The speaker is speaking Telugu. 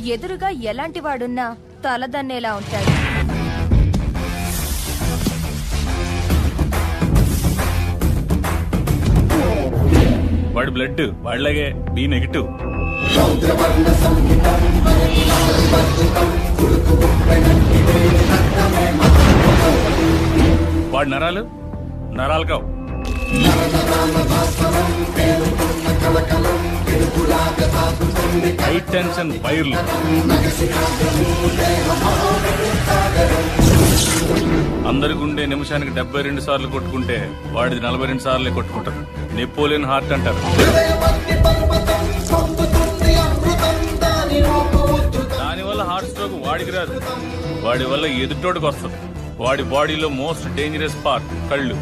ఎదురుగా ఎలాంటి వాడున్నా తలదన్నేలా ఉంటాడు వాడి బ్లడ్ వాళ్ళగే బి నెగిటివ్ వాడి నరాలు నరాలు కావు హై టెన్షన్ వైర్లు అందరికి ఉండే నిమిషానికి డెబ్బై రెండు సార్లు కొట్టుకుంటే వాడిది నలభై రెండు సార్లే కొట్టుకుంటారు నెపోలియన్ హార్ట్ అంటారు దానివల్ల హార్ట్ స్ట్రోక్ వాడికి రాదు వాడి వల్ల ఎదుటోడికి వస్తుంది వాడి బాడీలో మోస్ట్ డేంజరస్ పార్ట్ కళ్ళు